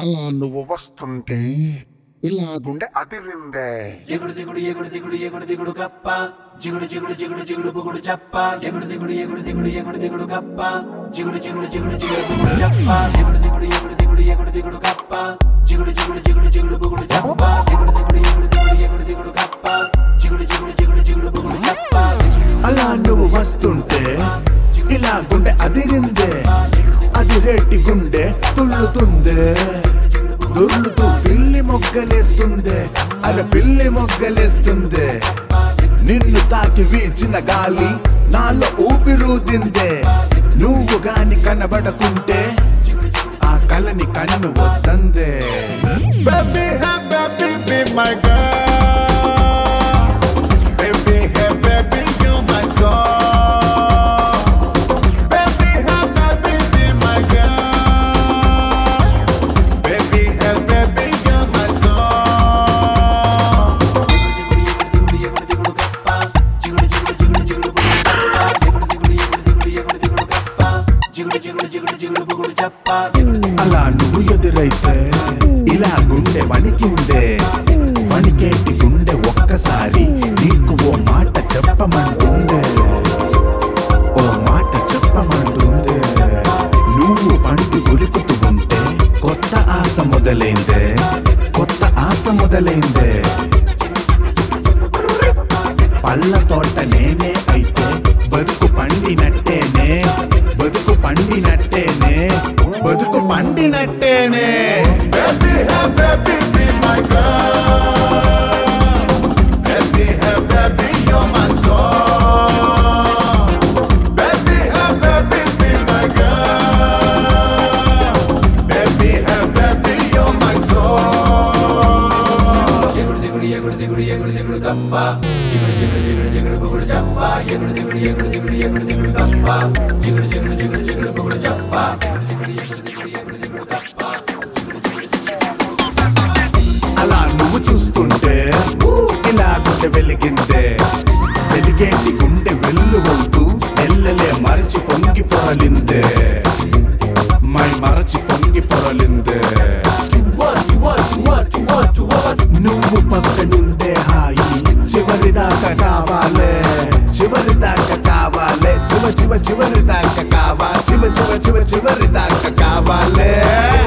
అలా నువ్వు వస్తుంటే ఇలా గుండె అదిరిందే ఎగుడు దిగుడు ఎగుడు దిగుడు ఎగుడు దిగుడు గప్ప జిగుడు జిగుడు జిగుడు జిగుడు బుగుడు చెప్ప ఎగుడు దిగుడు ఎగుడు దిగుడు ఎగుడు దిగుడు గప్ప జిగుడు జిగుడు జిగుడు జిగుడు బుగుడు చెప్ప ఎగుడు దిగుడు ఎగుడు దిగుడు ఎగుడు దిగుడు గప్ప జిగుడు జిగుడు జిగుడు జిగుడు బుగుడు చెప్ప ఎగుడు దిగుడు ఎగుడు దిగుడు ఎగుడు దిగుడు గప్ప జిగుడు జిగుడు జిగుడు జిగుడు బుగుడు చెప్ప అలా నువ్వు వస్తుంటే ఇలా గుండె అదిరిందే అదిరేటి గుండె తుళ్ళుతుందే దొర్లుతూ పిల్లి మొగ్గలేస్తుందే అర పిల్లి మొగ్గలేస్తుందే నిన్ను తాకి వీచిన గాలి నాలో ఊపిరూదిందే నువ్వు గాని కనబడకుంటే ఆ కలని కన్ను వద్దందే Baby, hey, baby, be my girl. Baby, hey, baby, you my soul. Baby, hey, baby, be my girl. Baby, hey, baby, you my soul. జిగుడు జిగుడు జిగుడు జిగుడు బుగుడు చెప్ప అలా నువ్వు ఎదురైతే ఇలా గుండె వణికిందే వణికేటి గుండె ఒక్కసారి నీకు ఓ మాట చెప్పమంటుందే ఓ మాట చెప్పమంటుందే నువ్వు పంటి ఉరుకుతూ ఉంటే కొత్త ఆశ మొదలైందే కొత్త ఆశ మొదలైందే పళ్ళ తోట నేనే అయితే బతుకు పండినట్టేనే బతుకు పండినట్టేనే బతుకు పండినట్టేనే Baby, hey, baby, be my girl. Baby, hey, baby, you're my soul. Baby, hey, baby, be my girl. Baby, hey, baby, you're my soul. ఎగుడు దిగుడు ఎగుడు దిగుడు ఎగుడు దిగుడు గప్ప జిగుడు జిగుడు జిగుడు జిగుడు బుగుడు చెప్ప ఎగుడు దిగుడు ఎగుడు దిగుడు ఎగుడు దిగుడు గప్ప జిగుడు జిగుడు జిగుడు జిగుడు బుగుడు చెప్ప ఎగుడు దిగుడు ఎగుడు దిగుడు ఎగుడు దిగుడు గప్ప అలా నువ్వు చూస్తుంటే ఇలా గుండె వెలిగిందే వెలిగేటి గుండె వెల్లువవుతూ ఎల్లలే మరచి పొంగి పొరలిందే మై మరచి పొంగి పొరలిందే నువ్వు పక్క నుండే హాయి చివరి దాకా కావాలే చివరి దాకా కావాలే చివ చివ చివరి దాకా కావా చివ చివ చివ చివరి దాకా కావాలే